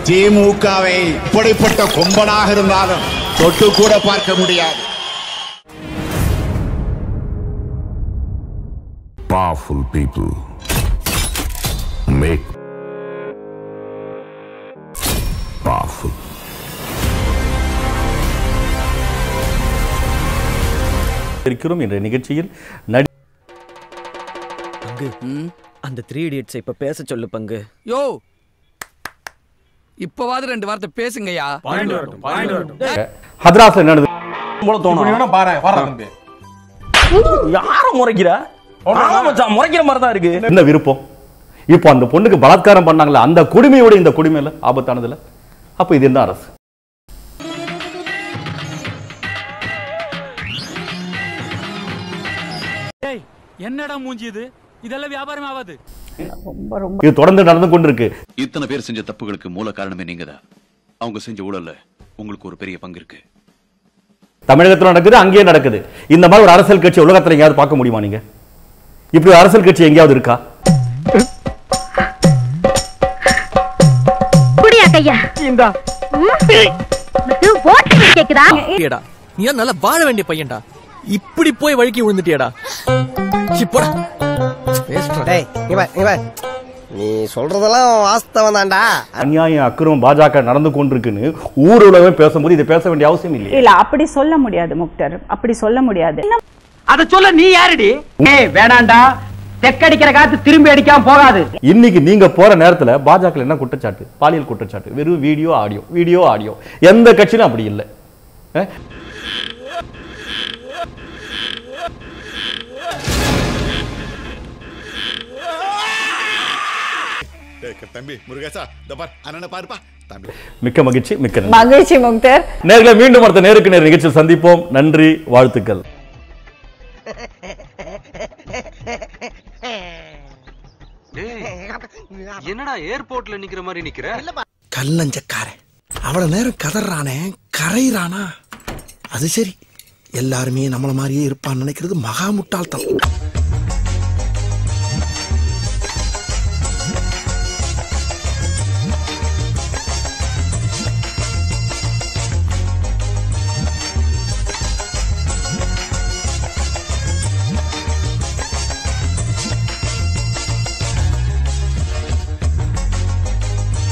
திமுகவை இப்படிப்பட்ட கொம்பனாக இருந்தாலும் தொட்டு கூட பார்க்க முடியாது Powerful people make powerful. இருக்கிறோம் என்ற நிகழ்ச்சியில் நடி பங்கு அந்த த்ரீ இடியட்ஸ் இப்ப பேச சொல்லு பங்கு யோ இப்பவாது ரெண்டு வார்த்தை பேசுங்கய்யா ஹத்ராஸ்ல என்ன நடந்தது போல தோணும் யார முறைக்கிற ஆமா மச்சான், முறைக்கிற மாதிரி தான் இருக்கு என்ன விருப்பம் இப்போ அந்த பொண்ணுக்கு பலாத்காரம் பண்ணாங்களே அந்த கொடுமையோட இந்த கொடுமை இல்ல ஆபத்தானதுல அப்ப இது என்ன அரசு என்னடா மூஞ்சி இது இதெல்லாம் வியாபாரம் ஆகாது இது தொடர்ந்து நடந்து கொண்டிருக்கு இத்தனை பேர் செஞ்ச தப்புகளுக்கு மூல காரணமே நீங்க தான் அவங்க செஞ்ச ஊழல்ல உங்களுக்கு ஒரு பெரிய பங்கு இருக்கு தமிழகத்துல நடக்குது அங்கேயே நடக்குது இந்த மாதிரி ஒரு அரசியல் கட்சி உலகத்துல எங்கேயாவது பார்க்க முடியுமா நீங்க இப்படி ஒரு அரசியல் கட்சி எங்கேயாவது இருக்கா குடியா கையா இந்தா ஓட்டு கேக்குதா ஏடா நீ நல்லா வாழ வேண்டிய பையன்டா இப்படி போய் வழுக்கி விழுந்துட்டியடா இப்போடா டேய் இங்க வா, இங்க வா. நீ சொல்றதெல்லாம் வாஸ்தவம் தான்டா அநியாயம் அக்கிரமம் பாஜக நடந்து கொண்டிருக்குன்னு ஊர் உலகம் பேசும்போது இதை பேச வேண்டிய அவசியம் இல்லையே இல்ல அப்படி சொல்ல முடியாது முக்தர் அப்படி சொல்ல முடியாது அத சொல்ல நீ யாருடி ஏய் வேணாண்டா தெக்கடிக்கிற காத்து திரும்பி அடிக்காம போகாது இன்னைக்கு நீங்க போற நேரத்துல பாஜக என்ன குற்றச்சாட்டு பாலியல் குற்றச்சாட்டு வெறும் வீடியோ ஆடியோ வீடியோ ஆடியோ எந்த கட்சியிலும் அப்படி இல்லை அஹ்? தம்பி முருகேசா இந்த பார் அண்ணனை பாருப்பா தம்பி மிக்க மகிழ்ச்சி மிக்க நன்றி மகிழ்ச்சி முக்தர் நேர்களை மீண்டும் அடுத்த நேருக்கு நேர் நிகழ்ச்சியில் சந்திப்போம் நன்றி வாழ்த்துக்கள் என்னடா ஏர்போர்ட்ல நிக்கிற மாதிரி நிக்கிற கல்லஞ்சக்காரன் அவ்வளவு நேரம் கதறானே கரையிறானா அது சரி எல்லாருமே நம்மள மாதிரியே இருப்பான்னு நினைக்கிறது மகா முட்டாள்தனம்